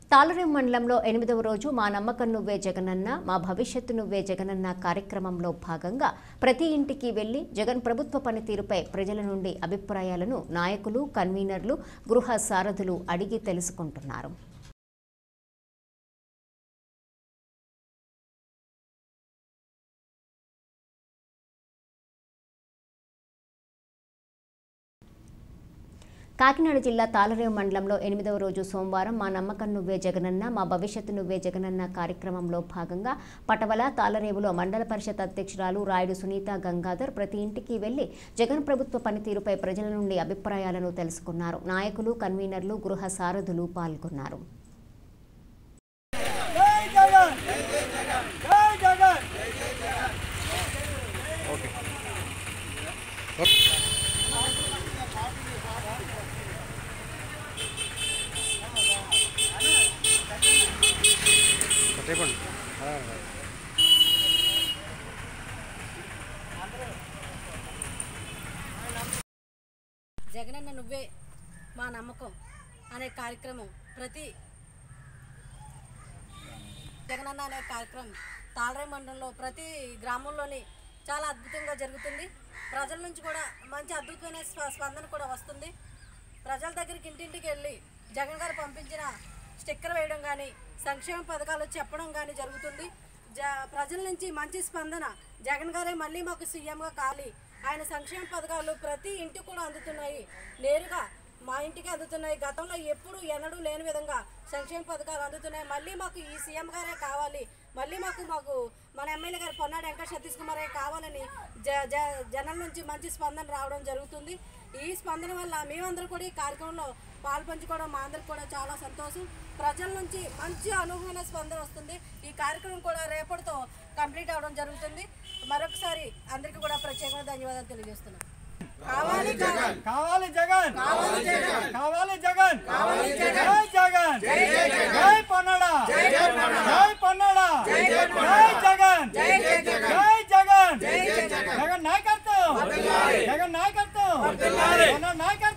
తాళరేం మండలంలో ఎనిమిదవ రోజు మా నమ్మకం నువ్వే జగనన్న మా భవిష్యత్తు నువ్వే జగనన్న కార్యక్రమంలో భాగంగా ప్రతి ఇంటికి వెళ్లి జగన్ ప్రభుత్వ పనితీరుపై ప్రజల నుండి అభిప్రాయాలను నాయకులు కన్వీనర్లు గృహ సారథులు అడిగి తెలుసుకుంటున్నారు కాకినాడ జిల్లా తాళరేవు మండలంలో ఎనిమిదవ రోజు సోమవారం మా నమ్మకం నువ్వే జగనన్న మా భవిష్యత్తు నువ్వే జగనన్న కార్యక్రమంలో భాగంగా పటవల తాళరేవులో మండల పరిషత్ అధ్యక్షురాలు రాయుడు సునీత గంగాధర్ ప్రతి ఇంటికి వెళ్లి జగన్ ప్రభుత్వ పనితీరుపై ప్రజల నుండి అభిప్రాయాలను తెలుసుకున్నారు నాయకులు కన్వీనర్లు గృహ సారథులు పాల్గొన్నారు జై జగన్ జై జగన్ జగనన్న నువ్వే మా నమ్మకం అనే కార్యక్రమం ప్రతి జగనన్న అనే కార్యక్రమం తాళరాయి మండలంలో ప్రతి గ్రామంలోని చాలా అద్భుతంగా జరుగుతుంది ప్రజల నుంచి కూడా మంచి అద్భుతమైన స్ప- స్పందన కూడా వస్తుంది ప్రజల దగ్గరికి ఇంటింటికి వెళ్ళి జగన్ గారు పంపించిన స్టిక్కర్ వేయడం కానీ సంక్షేమ పథకాలు చెప్పడం కానీ జరుగుతుంది జ ప్రజల నుంచి మంచి స్పందన జగన్ గారే మళ్ళీ మాకు సీఎంగా కాలి ఆయన సంక్షేమ పథకాలు ప్రతి ఇంటికి కూడా అందుతున్నాయి నేరుగా మా ఇంటికి అందుతున్నాయి గతంలో ఎప్పుడు ఎన్నడూ లేని విధంగా సంక్షేమ పథకాలు అందుతున్నాయి మళ్ళీ మాకు ఈ సీఎం గారే కావాలి మళ్ళీ మాకు మాకు మన ఎమ్మెల్యే గారు పొన్నాడు వెంకట సతీష్ కుమారే కావాలని జ జ జనం నుంచి మంచి స్పందన రావడం జరుగుతుంది ఈ స్పందన వల్ల మేమందరం కూడా ఈ కార్యక్రమంలో పాల్పంచుకోవడం మా అందరికి కూడా చాలా సంతోషం ప్రజల నుంచి మంచి అనుభవమైన స్పందన వస్తుంది ఈ కార్యక్రమం కూడా రేపటితో కంప్లీట్ అవడం జరుగుతుంది మరొకసారి అందరికీ కూడా ప్రత్యేకంగా ధన్యవాదాలు తెలియజేస్తున్నాను కావాలి జగన్ కావాలి జగన్ కావాలి జగన్ జై జగన్ జై పొన్నడా జై పొన్నడా జై జగన్ జై జగన్ జగన్ నాయకత్వం జగన్ నాయకత్వం పొన్నడ నాయకత్వం